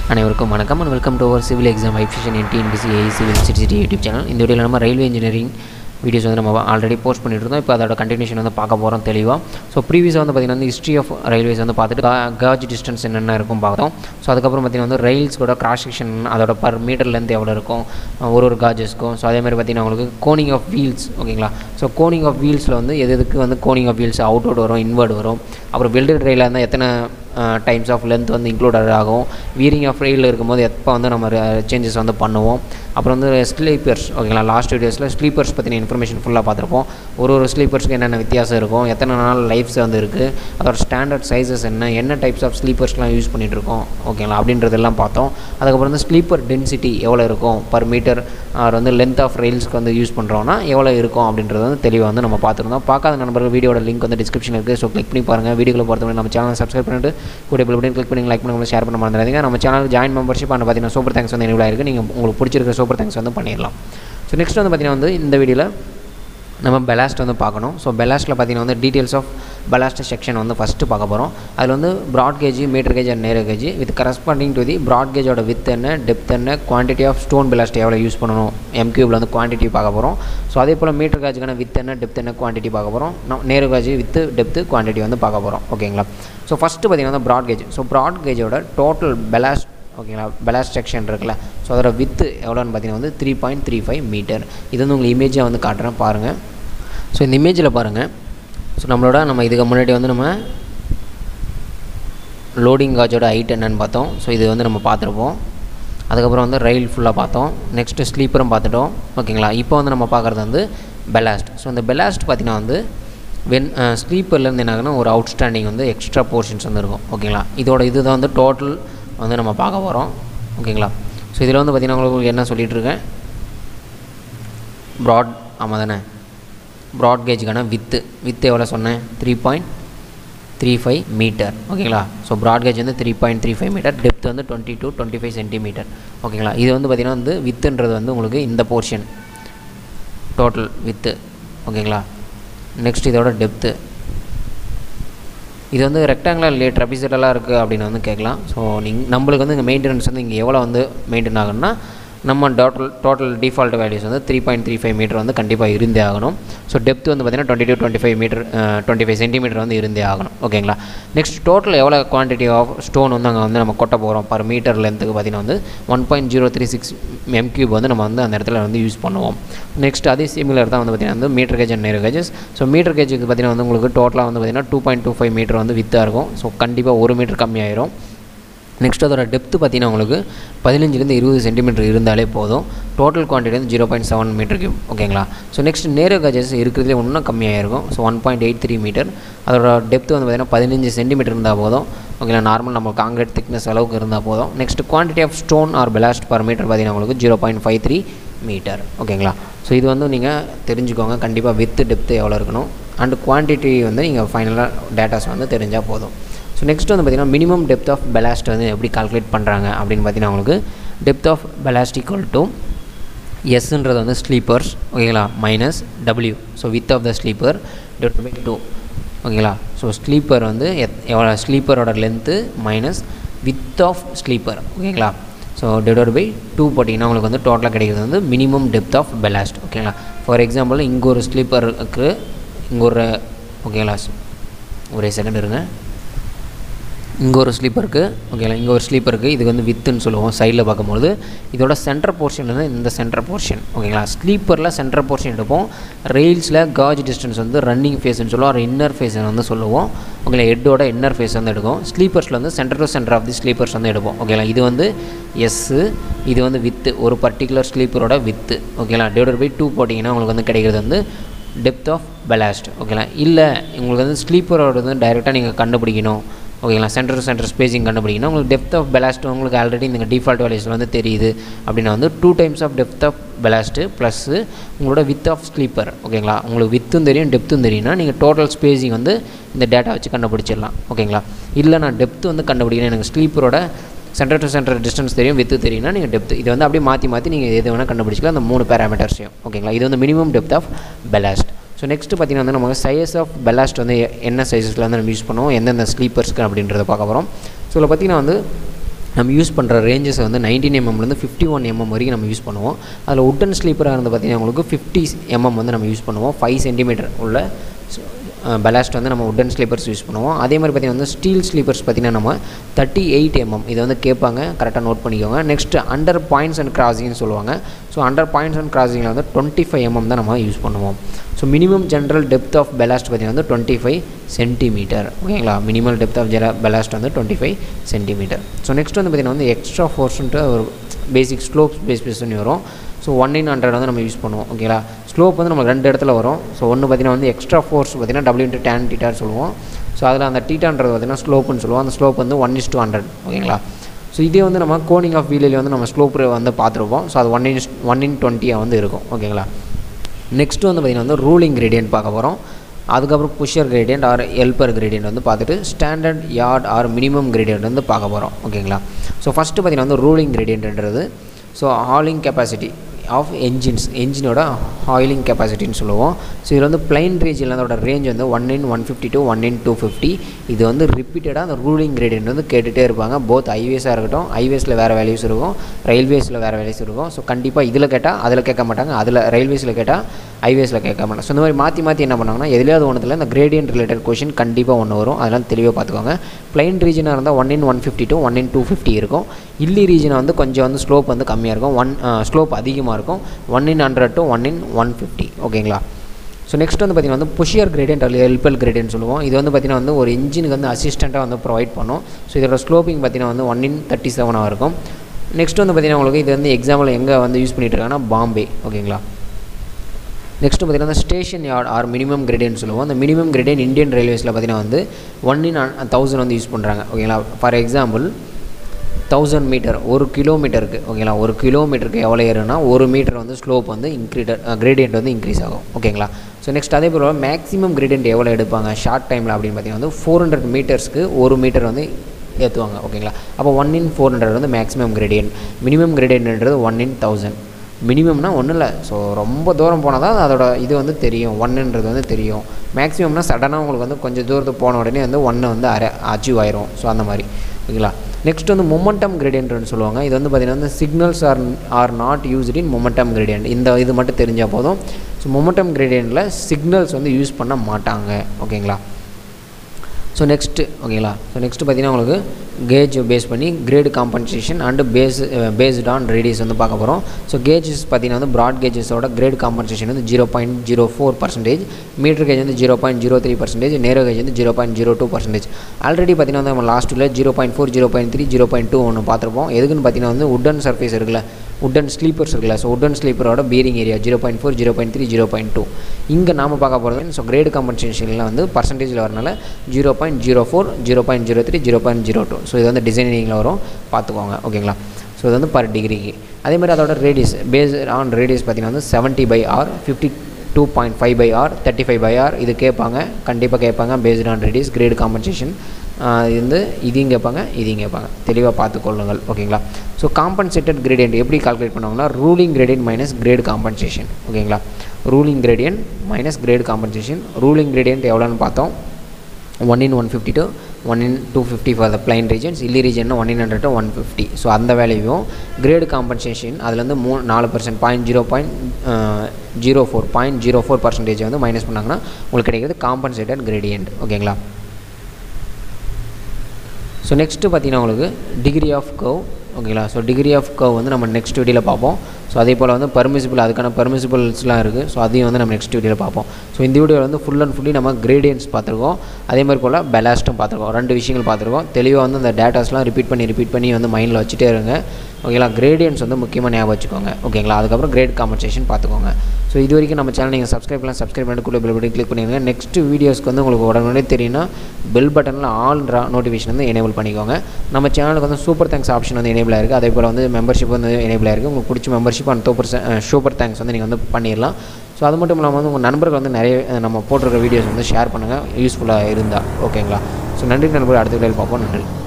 அனைவருக்கும் வணக்கம் and welcome to our civil exam ஐபிஷன் என் TNPSC a civil city YouTube channel இந்த வீடியோவில் நம்ம ரயில்வே இன்ஜினியரிங் வீடியோஸ் வந்து நம்ம ஆல்ரெடி போஸ்ட் பண்ணிட்டு இருந்தோம் இப்போ அதோட கண்டினியூஷன் வந்து பார்க்க போகிறோம் தெளிவாக ஸோ ப்ரீவியஸாக வந்து பார்த்திங்கன்னா வந்து ஹிஸ்ட்ரி ஆஃப் ரயில்வேஸ் வந்து பார்த்துட்டு காஜ் டிஸ்டன்ஸ் என்னென்ன இருக்கும் பார்த்தோம் ஸோ அதுக்கப்புறம் பார்த்திங்கன்னா வந்து ரயில்ஸோட கிராஸ் செக்ஷன் அதோட பர் மீட்டர் லென்த் எவ்வளோ இருக்கும் ஒரு ஒரு காஜஸ்க்கும் ஸோ அதே மாதிரி பார்த்திங்கன்னா உங்களுக்கு கோனிங் ஆஃப் வீல்ஸ் ஓகேங்களா ஸோ கோனிங் ஆஃப் வீல்ஸில் வந்து எது எதுக்கு வந்து coning of wheels out out வரும் இன்வர்ட் வரும் அப்புறம் வெல்டட் ரயிலாக இருந்தால் எத்தனை டைம்ஸ் ஆஃப் லென்த் வந்து இன்க்ளூடட் ஆகும் வீரிங் ஆஃப் ரயில் இருக்கும்போது எப்போ வந்து நம்ம சேஞ்சஸ் வந்து பண்ணுவோம் அப்புறம் வந்து ஸ்லீப்பர்ஸ் ஓகேங்களா லாஸ்ட் வீடியோஸில் ஸ்லீப்பர்ஸ் பற்றின இன்ஃபர்மேஷன் ஃபுல்லாக பார்த்துருப்போம் ஒரு ஒரு ஸ்லீப்பர்ஸ்க்கு என்னென்ன வித்தியாசம் இருக்கும் எத்தனை நாள் லைஃப்ஸ் வந்து இருக்குது அதோட ஸ்டாண்டர்ட் சைஸஸ் என்ன என்ன டைப்ஸ் ஆஃப் ஸ்லீப்பர்ஸ்லாம் யூஸ் பண்ணிகிட்ருக்கோம் ஓகேங்களா அப்படின்றதெல்லாம் பார்த்தோம் அதுக்கப்புறம் வந்து ஸ்லீப்பர் டென்சிட்டி எவ்வளோ இருக்கும் பர் மீட்டர் ஆர் வந்து லென்த் ஆஃப் ரயில்ஸ்க்கு வந்து யூஸ் பண்ணுறோன்னா எவ்வளோ இருக்கும் அப்படின்றது வந்து தெளிவாக வந்து நம்ம பார்த்துருந்தோம் பார்க்காத நண்பர்கள் வீடியோட லிங்க் வந்து டிஸ்கிரிப்ஷன் இருக்குது ஸோ கிளிக் பண்ணி பாருங்கள் வீடியோவில் பொறுத்தவரை நம்ம சேனலை சப்ஸ்கிரைப் பண்ணிட்டு கூட பில் பட்டன் கிளிக் பண்ணி லைக் பண்ணி ஷேர் பண்ண மறந்துடாதீங்க நம்ம சேனல் ஜாயின் மெம்பர்ஷிப் அண்ட் பார்த்தீங்கன்னா சூப்பர் தேங்க்ஸ் வந்து எனபிள் ஆயிருக்கு நீங்கள் உங்களுக்கு பிடிச்சிருக்க சூப்பர் தேங்க்ஸ் வந்து பண்ணிடலாம் ஸோ நெக்ஸ்ட் வந்து பார்த்தீங்கன்னா வந்து இந்த வீடியோவில் நம்ம பெலாஸ்ட் வந்து பார்க்கணும் ஸோ பெலாஸ்ட்டில் பார்த்தீங்கன்னா வந்து டீட்டெயில்ஸ் ஆஃப் பெலாஸ்ட் செக்ஷன் வந்து ஃபஸ்ட்டு பார்க்க போகிறோம் அதில் வந்து broad gauge metre gauge and narrow gauge with corresponding to the broad கேஜோட வித் என்ன டெப்த் என்ன குவான்டிட்டி ஆஃப் ஸ்டோன் பெலாஸ்ட் எவ்வளோ யூஸ் பண்ணணும் எம்கியூபில் வந்து குவான்டிட்டி பார்க்க போகிறோம் ஸோ அதே போல் மீட்டர் கேஜுக்கான வித் என்ன டெப்த் என்ன குவான்டிட்டி பார்க்க போகிறோம் நம்ம narrow gauge width depth quantity வந்து பார்க்க போகிறோம் ஓகேங்களா ஸோ ஃபஸ்ட்டு பார்த்தீங்கன்னா வந்து ப்ராட் கேஜ் ஸோ ப்ராட் கேஜோட டோட்டல் பெலாஸ்ட் ஓகேங்களா பெலாஸ்ட் செக்ஷன் இருக்குல்ல ஸோ அதோட வித்து எவ்வளோன்னு பார்த்தீங்கன்னா வந்து three point three five metre இது வந்து உங்களுக்கு இமேஜாக வந்து காட்டுறேன் பாருங்கள் ஸோ இந்த இமேஜில் பாருங்கள் ஸோ நம்மளோட நம்ம இதுக்கு முன்னாடி வந்து நம்ம லோடிங் காஜோட ஹைட் என்னன்னு பார்த்தோம் ஸோ இது வந்து நம்ம பார்த்துருப்போம் அதுக்கப்புறம் வந்து ரயில் ஃபுல்லாக பார்த்தோம் நெக்ஸ்ட்டு ஸ்லீப்பரும் பார்த்துட்டோம் ஓகேங்களா இப்போ வந்து நம்ம பார்க்குறது வந்து பெலாஸ்ட் ஸோ இந்த பெலாஸ்ட் பார்த்திங்கன்னா வந்து வென் ஸ்லீப்பர்லேருந்து என்ன ஆகுனா ஒரு அவுட்ஸ்டாண்டிங் வந்து எக்ஸ்ட்ரா போர்ஷன்ஸ் வந்து இருக்கும் ஓகேங்களா இதோட இதுதான் வந்து டோட்டல் வந்து நம்ம பார்க்க போகிறோம் ஓகேங்களா ஸோ இதில் வந்து பார்த்திங்கன்னா உங்களுக்கு என்ன சொல்லிகிட்ருக்கேன் ப்ராட் ஆமாம் தானே ப்ராட் கேஜுக்கான வித்து வித்து எவ்வளோ சொன்னேன் three point three five metre ஓகேங்களா ஸோ ப்ராட் கேஜ் வந்து three point three five metre depth வந்து twenty two twenty five centimetre ஓகேங்களா இது வந்து பார்த்திங்கன்னா வந்து வித்துன்றது வந்து உங்களுக்கு இந்த போர்ஷன் டோட்டல் வித்து ஓகேங்களா நெக்ஸ்ட் இதோட டெப்த்து இது வந்து ரெக்டாங்குலர் இல்லையே ட்ரபிசெல்லாம் இருக்குது அப்படின்னு வந்து கேட்கலாம் ஸோ நீங் நம்மளுக்கு வந்து இங்கே மெயின்டெனன்ஸ் வந்து இங்கே எவ்வளோ வந்து மெயின்டைன் ஆகணும்னா நம்ம டோட்டல் டோட்டல் டிஃபால்ட் வேல்யூஸ் வந்து three point three five metre வந்து கண்டிப்பாக இருந்தே ஆகணும் ஸோ டெப்த் வந்து பார்த்திங்கன்னா twenty two twenty five metre twenty five centimetre வந்து இருந்தே ஆகணும் ஓகேங்களா நெக்ஸ்ட் டோட்டல் எவ்வளோ குவான்டிட்டி ஆஃப் ஸ்டோன் வந்து அங்கே வந்து நம்ம கொட்ட போகிறோம் பர் மீட்டர் லென்த்துக்கு பார்த்திங்கன்னா வந்து one point zero three six M cube வந்து நம்ம வந்து அந்த இடத்துல வந்து யூஸ் பண்ணுவோம் நெக்ஸ்ட் அதே சிமிலர் தான் வந்து பார்த்திங்கன்னா வந்து metre gauge and narrow gauges so metre கேஜுக்கு பார்த்திங்கன்னா வந்து உங்களுக்கு டோட்டலாக வந்து பார்த்திங்கன்னா two point two five metre வந்து வித்தாக இருக்கும் ஸோ கண்டிப்பாக ஒரு மீட்டர் கம்மியாயிரும் நெக்ஸ்ட் அதோட டெப்த்து பார்த்திங்கன்னா உங்களுக்கு பதினஞ்சுலேருந்து இருபது சென்டிமீட்டர் இருந்தாலே போதும் டோட்டல் குவான்டிட்டி வந்து zero point seven metre cube ஓகேங்களா ஸோ நெக்ஸ்ட் நேரு கஜஸ் இருக்கிறதுலே இன்னும் கம்மியாக இருக்கும் so one point eight three metre அதோட டெப்த்து வந்து பார்த்திங்கன்னா பதினஞ்சு சென்டிமீட்டர் இருந்தால் போதும் ஓகேங்களா நார்மல் நம்ம காங்கிரீட் திக்னஸ் அளவுக்கு இருந்தால் போதும் next quantity of stone or ballast per metre பார்த்திங்கன்னா உங்களுக்கு zero point five three metre ஓகேங்களா ஸோ இது வந்து நீங்கள் தெரிஞ்சுக்கோங்க கண்டிப்பாக வித்து டெப்த்து எவ்வளோ இருக்கணும் அண்ட் குவான்டிட்டி வந்து நீங்கள் ஃபைனலாக டேட்டாஸ் வந்து தெரிஞ்சால் போதும் ஸோ நெக்ஸ்ட் வந்து பார்த்திங்கன்னா மினிமம் டெப்த் ஆஃப் பெலாஸ்ட் வந்து எப்படி கால்குலேட் பண்ணுறாங்க அப்படின்னு பார்த்தீங்கன்னா உங்களுக்கு depth of ballast equal to எஸ்ன்றது வந்து ஸ்லீப்பர்ஸ் ஓகேங்களா minus W so width of the sleeper divide by two ஓகேங்களா ஸோ ஸ்லீப்பர் வந்து எத் எவ்வளோ ஸ்லீப்பரோட length minus width of sleeper ஓகேங்களா ஸோ டிவைட் பை டூ போட்டிங்கன்னா உங்களுக்கு வந்து டோட்டலாக கிடைக்கிறது வந்து மினிமம் டெப்த் ஆஃப் பெலாஸ்ட் ஓகேங்களா ஃபார் எக்ஸாம்பிள் இங்கே ஒரு ஸ்லீப்பருக்கு இங்கே ஒரு ஓகேங்களா ஒரே செகண்ட் இருங்க இங்கே ஒரு ஸ்லீப்பருக்கு ஓகேங்களா இங்கே ஒரு ஸ்லீப்பருக்கு இது வந்து வித்துன்னு சொல்லுவோம் சைடில் பார்க்கும்போது இதோட சென்டர் போர்ஷன் வந்து இந்த சென்டர் போர்ஷன் ஓகேங்களா ஸ்லீப்பரில் சென்டர் போர்ஷன் எடுப்போம் ரெயில்ஸில் காஜ் டிஸ்டன்ஸ் வந்து ரன்னிங் ஃபேஸ்னு சொல்லுவோம் ஒரு இன்னர் ஃபேஸ்னு வந்து சொல்லுவோம் ஓகேங்களா ஹெட்டோட இன்னர் ஃபேஸ் வந்து எடுக்கும் ஸ்லீப்பர்ஸில் வந்து centre to centre of the sleepers வந்து எடுப்போம் ஓகேங்களா இது வந்து எஸ்ஸு இது வந்து வித்து ஒரு பர்டிகுலர் ஸ்லீப்பரோட வித்து ஓகேங்களா டிவைடட் பை டூ போட்டிங்கன்னா உங்களுக்கு வந்து கிடைக்கிறது வந்து டெப்த் ஆஃப் பெலாஸ்ட் ஓகேங்களா இல்லை உங்களுக்கு வந்து ஸ்லீப்பரோட வந்து டைரெக்டாக நீங்கள் கண்டுபிடிக்கணும் ஓகேங்களா சென்டர் சென்டர் ஸ்பேசிங் கண்டுபிடிக்கணும் உங்களுக்கு டெப்த் ஆஃப் பெலாஸ்ட் உங்களுக்கு ஆல்ரெடி இந்த டிஃபால்ட் வேல்யூஸில் வந்து தெரியுது அப்படின்னா வந்து two times of depth of ballast plus உங்களோட வித் ஆஃப் ஸ்லீப்பர் ஓகேங்களா உங்களுக்கு வித்தும் தெரியும் டெப்த்தும் தெரியும்னா நீங்கள் டோட்டல் ஸ்பேசிங் வந்து இந்த டேட்டா வச்சு கண்டுபிடிச்சிடலாம் ஓகேங்களா இல்லை நான் டெப்த்து வந்து கண்டுபிடிக்கணும் எனக்கு ஸ்லீப்பரோட சென்டர் டு சென்டர் டிஸ்டன்ஸ் தெரியும் வித்து தெரியும்னா நீங்கள் டெப்த் இது வந்து அப்படியே மாற்றி மாற்றி நீங்கள் எது வேணால் கண்டுபிடிச்சிக்கலாம் அந்த மூணு பேராமீட்டர்ஸையும் ஓகேங்களா இது வந்து minimum depth of ballast so next பார்த்திங்கன்னா வந்து நமக்கு சைஸ் ஆஃப் பெலாஸ்ட் வந்து என்ன சைஸஸில் வந்து நம்ம யூஸ் பண்ணுவோம் எந்தெந்த ஸ்லீப்பர்ஸ்க்கு அப்படின்றத பார்க்க போகிறோம் ஸோ இதில் பார்த்திங்கன்னா வந்து நம்ம யூஸ் பண்ணுற ரேஞ்சஸ் வந்து நைன்டீன் எம்எம்லேருந்து ஃபிஃப்டி ஒன் எம்எம் வரைக்கும் நம்ம யூஸ் பண்ணுவோம் அதில் உட்டன் ஸ்லீப்பராக இருந்து பார்த்திங்கன்னா உங்களுக்கு ஃபிஃப்டி எம்எம் வந்து நம்ம யூஸ் பண்ணுவோம் ஃபைவ் சென்டிமீட்டர் உள்ள பெலாஸ்ட் வந்து நம்ம உட்டன் ஸ்லீப்பர்ஸ் யூஸ் பண்ணுவோம் அதே மாதிரி பார்த்திங்கன்னா வந்து ஸ்டீல் ஸ்லீப்பர்ஸ் பார்த்திங்கன்னா நம்ம தேர்ட்டி எயிட் எம்எம் இதை வந்து கேட்பாங்க கரெக்டாக நோட் பண்ணிக்கோங்க நெக்ஸ்ட் அண்டர் பாயிண்ட்ஸ் அண்ட் கிராசிங்னு சொல்லுவாங்க ஸோ அண்டர் பாயிண்ட்ஸ் அண்ட் கிராசிங்கில் வந்து டுவெண்ட்டி ஃபைவ் எம்எம் தான் நம்ம யூஸ் பண்ணுவோம் so minimum general depth of ballast பார்த்திங்கன்னா வந்து டுவெண்ட்டி ஃபைவ் சென்டிமீட்டர் ஓகேங்களா மினிமல் டெப்த் ஆஃப் ஜெரா பெலாஸ்ட் வந்து twenty five centimetre so next வந்து பார்த்திங்கன்னா வந்து எக்ஸ்ட்ரா ஃபோர்ஸ்ன்ட்டு ஒரு பேசிக் ஸ்லோப்ஸ் பேஸ் பேஸ்னு வரும் ஸோ ஒன் இன் ஹண்ட்ரட் வந்து நம்ம யூஸ் பண்ணுவோம் ஓகேங்களா ஸ்லோப் வந்து நமக்கு ரெண்டு இடத்துல வரும் ஸோ ஒன்று பார்த்திங்கன்னா வந்து எக்ஸ்ட்ரா ஃபோர்ஸ் பார்த்திங்கன்னா டபிள்யூ இன்ட்டு டேன் டீட்டான்னு சொல்லுவோம் ஸோ அதில் அந்த டீட்டான்றது பார்த்திங்கன்னா ஸ்லோப்புன்னு சொல்லுவோம் அந்த ஸ்லோப் வந்து ஒன் இஸ் டூ ஹண்ட்ரட் ஓகேங்களா ஸோ இதே வந்து நம்ம கோனிங் ஆஃப் வீலில் வந்து நம்ம ஸ்லோப் வந்து பார்த்துருப்போம் ஸோ அது ஒன் இன் ஒன் இன் டுவெண்ட்டியாக வந்து இருக்கும் ஓகேங்களா நெக்ஸ்ட் வந்து பார்த்திங்கன்னா வந்து ரூலிங் கிரேடியன்ட் பார்க்க போகிறோம் அதுக்கப்புறம் pusher gradient or helper gradient வந்து பார்த்துட்டு standard yard or minimum gradient வந்து பார்க்க போகிறோம் ஓகேங்களா ஸோ ஃபஸ்ட்டு பார்த்திங்கன்னா வந்து ரூலிங் கிரேடியன்ட்ன்றது so hauling capacity of engines என்ஜினோட ஆயிலிங் கெப்பாசிட்டின்னு சொல்லுவோம் ஸோ இதில் வந்து பிளைன் ரேஞ்சில் அதோட ரேஞ்ச் வந்து one in one fifty to one in two fifty இது வந்து ரிப்பீட்டடாக அந்த ரூலிங் கிரேடியன்ட் வந்து கேட்டுகிட்டே இருப்பாங்க போத் ஹைவேஸாக இருக்கட்டும் ஹைவேஸில் வேறு வேல்யூஸ் இருக்கும் ரயில்வேஸில் வேறு வேல்யூஸ் இருக்கும் ஸோ கண்டிப்பாக இதில் கேட்டால் அதில் கேட்க மாட்டாங்க அதில் ரயில்வேஸில் கேட்டால் ஹைவேஸில் கேட்க மாட்டாங்க ஸோ இந்த மாதிரி மாற்றி மாற்றி என்ன பண்ணாங்கன்னா எதுலையாவது ஒன்றுத்தில் இந்த கிரேடியன்ட் ரிலேட்டட் கொஷின் கண்டிப்பாக ஒன்று வரும் அதெல்லாம் தெளிவாக பார்த்துக்கோங்க பிளைன் ரீஜனாக இருந்தால் one in one fifty to one in two fifty இருக்கும் இல்லி ரீஜனை வந்து கொஞ்சம் வந்து ஸ்லோப் வந்து கம்மியாக இருக்கும் ஒன் ஸ்லோப் அதிகமாக இருக்கும் one in hundred to one in one fifty ஓகேங்களா ஸோ நெக்ஸ்ட் வந்து பார்த்திங்கன்னா வந்து புஷியர் கிரேடியன்ட் அல்லது எல்பல் கிரேடியன்ட் சொல்லுவோம் இது வந்து பார்த்திங்கன்னா வந்து ஒரு இன்ஜினுக்கு வந்து அசிஸ்டண்ட்டாக வந்து ப்ரொவைட் பண்ணும் ஸோ இதோட ஸ்லோப்பிங் பார்த்திங்கன்னா வந்து ஒன் இன் தேர்ட்டி செவனாக இருக்கும் நெக்ஸ்ட் வந்து பார்த்திங்கன்னா உங்களுக்கு இது வந்து எக்ஸாம்பிள் எங்கே வந்து யூஸ் பண்ணிட்டு இருக்காங்கன்னா பாம்பே ஓகேங்களா நெக்ஸ்ட் பார்த்திங்கன்னா station yard or minimum gradient சொல்லுவோம் அந்த மினிமம் கிரேடியன் இந்தியன் ரயில்வேஸில் பார்த்திங்கன்னா வந்து ஒன் இன் தௌசண்ட் வந்து யூஸ் பண்ணுறாங்க ஓகேங்களா ஃபார் எக்ஸாம்பிள் தௌசண்ட் மீட்டர் ஒரு கிலோமீட்டருக்கு ஓகேங்களா ஒரு கிலோமீட்டருக்கு எவ்வளோ ஏறுனா ஒரு மீட்டர் வந்து ஸ்லோப் வந்து இன்க்ரீடட் கிரேடியன்ட் வந்து இன்க்ரீஸ் ஆகும் ஓகேங்களா ஸோ நெக்ஸ்ட் அதே போல் மேக்ஸிமம் கிரேடியன்ட் எவ்வளோ எடுப்பாங்க ஷார்ட் டைமில் அப்படின்னு பார்த்தீங்கன்னா வந்து ஃபோர் ஹண்ட்ரட் மீட்டர்ஸ்க்கு ஒரு மீட்டர் வந்து ஏற்றுவாங்க ஓகேங்களா அப்போ ஒன் இன் ஃபோர் ஹண்ட்ரட் வந்து மேக்ஸிமம் கிரேடியன்ட் மினிமம் கிரேடியன்ட்ன்றது ஒன் இன் தௌசண்ட் மினிமம்னா ஒன்றும் இல்லை ஸோ ரொம்ப தூரம் போனால் தான் அதோட இது வந்து தெரியும் ஒன்றுன்றது வந்து தெரியும் மேக்ஸிமம்னா சடனாக உங்களுக்கு வந்து கொஞ்சம் தூரத்துக்கு போன உடனே வந்து ஒன்று வந்து அரை அச்சீவ் ஆயிரும் ஸோ அந்த மாதிரி ஓகேங்களா நெக்ஸ்ட் வந்து மொமெண்டம் கிரேடியன்ட்னு சொல்லுவாங்க இது வந்து பார்த்திங்கன்னா வந்து signals are are not used in momentum gradient இந்த இது மட்டும் தெரிஞ்சால் போதும் ஸோ மொமெண்டம் கிரேடியண்ட்டில் சிக்னல்ஸ் வந்து யூஸ் பண்ண மாட்டாங்க ஓகேங்களா ஸோ நெக்ஸ்ட்டு ஓகேங்களா ஸோ நெக்ஸ்ட்டு பார்த்தீங்கன்னா உங்களுக்கு கேஜ் பேஸ் பண்ணி grade compensation and base based on radius வந்து பார்க்க போகிறோம் ஸோ கேஜஸ் பார்த்தீங்கன்னா வந்து ப்ராட் கேஜஸோட கிரேட் காம்பன்சேஷன் வந்து zero point zero four percentage metre gauge வந்து zero point zero three percentage narrow gauge வந்து zero point zero two percentage already பார்த்தீங்கன்னா வந்து நம்ம லாஸ்ட்டில் zero point four zero point three zero point two ஒன்று பார்த்துருப்போம் எதுக்குன்னு பார்த்தீங்கன்னா வந்து உட்டன் சர்ஃபேஸ் இருக்குல்ல உட்டன் ஸ்லீப்பர்ஸ் இருக்குல்ல ஸோ உட்டன் ஸ்லீப்பரோட bearing area zero point four zero point three zero point two இங்கே நாம் பார்க்க போகிறது ஸோ கிரேடு காம்பன்சேஷனில் வந்து பர்சன்டேஜில் வரனால zero point zero four zero point zero three zero point zero two so இது வந்து டிசைனிங்கில் வரும் பார்த்துக்கோங்க ஓகேங்களா ஸோ இது வந்து பர் டிகிரிக்கு அதே மாதிரி அதோட ரேடியஸ் பேஸ் ஆன் ரேடியஸ் பார்த்தீங்கன்னா வந்து seventy by R fifty two point five by R thirty five by R இது கேட்பாங்க கண்டிப்பாக கேட்பாங்க based on radius grade compensation இது வந்து இதையும் கேட்பாங்க இதையும் கேட்பாங்க தெளிவாக பார்த்துக்கொள்ளுங்கள் ஓகேங்களா ஸோ காம்பன்சேட்டட் கிரேடியன்ட் எப்படி கால்குலேட் பண்ணுவாங்கன்னா ruling gradient minus grade compensation ஓகேங்களா ruling gradient minus grade compensation ruling gradient எவ்வளோன்னு பார்த்தோம் one in one fifty to one in two fifty for the plain regions இல்லி region one in hundred one fifty so அந்த வேல்யூவும் grade compensation அதில் வந்து மூணு நாலு percent point zero point zero four point zero four percentage வந்து minus பண்ணாங்கன்னா உங்களுக்கு கிடைக்கிறது காம்பன்சேட்டட் கிரேடியன்ட் ஓகேங்களா ஸோ நெக்ஸ்ட்டு பார்த்தீங்கன்னா உங்களுக்கு டிகிரி ஆஃப் கவ் ஓகேங்களா ஸோ டிகிரி ஆஃப் கவ் வந்து நம்ம நெக்ஸ்ட் வீடியோவில் பார்ப்போம் ஸோ அதே போல் வந்து பர்மிசிபிள் அதுக்கான பர்மிசிபிள்ஸ்லாம் இருக்குது ஸோ அதையும் வந்து நம்ம நெக்ஸ்ட் வீடியோவில் பார்ப்போம் ஸோ இந்த வீடியோவில் வந்து ஃபுல் அண்ட் ஃபுல்லி நம்ம கிரேடியன்ஸ் பார்த்துருக்கோம் அதே மாதிரி போல் பெலாஸ்ட்டும் பார்த்துருக்கோம் ரெண்டு விஷயங்கள் பார்த்துருக்கோம் தெளிவாக வந்து அந்த டேட்டாஸ்லாம் ரிப்பீட் பண்ணி ரிப்பீட் பண்ணி வந்து மைண்டில் வச்சுட்டே இருங்க ஓகேங்களா கிரேடியன்ஸ் வந்து முக்கியமாக ஞாபகம் வச்சுக்கோங்க ஓகேங்களா அதுக்கப்புறம் கிரேட் காம்பன்சேஷன் பார்த்துக்கோங்க ஸோ இது வரைக்கும் நம்ம சேனல் நீங்கள் சப்ஸ்கிரைப் பண்ணலாம் சப்ஸ்கிரைப் பண்ணிட்டு கூட பெல் பட்டன் கிளிக் பண்ணிடுங்க நெக்ஸ்ட் வீடியோஸ்க்கு வந்து உங்களுக்கு உடனே தெரியும்னா பெல் பட்டனில் ஆல் நோட்டிஃபிகேஷன் வந்து எனேபிள் பண்ணிக்கோங்க நம்ம சேனலுக்கு வந்து சூப்பர் தேங்க்ஸ் ஆப்ஷன் வந்து எனேபிள் ஆயிருக்கு அதே போல் வந்து மெம்பர்ஷிப் வந்து எனேபிள் ஆயிருக்கு உங்களுக்கு பிடிச்ச membership and super super thanks வந்து நீங்கள் வந்து பண்ணிடலாம் ஸோ அது மட்டும் இல்லாமல் வந்து உங்கள் நண்பர்கள் வந்து நிறைய நம்ம போட்டிருக்க வீடியோஸ் வந்து ஷேர் பண்ணுங்கள் யூஸ்ஃபுல்லாக இருந்தால் ஓகேங்களா ஸோ நன்றி நண்பர்கள் அடுத்த வீடியோவில் பார்ப்போம் நன்றி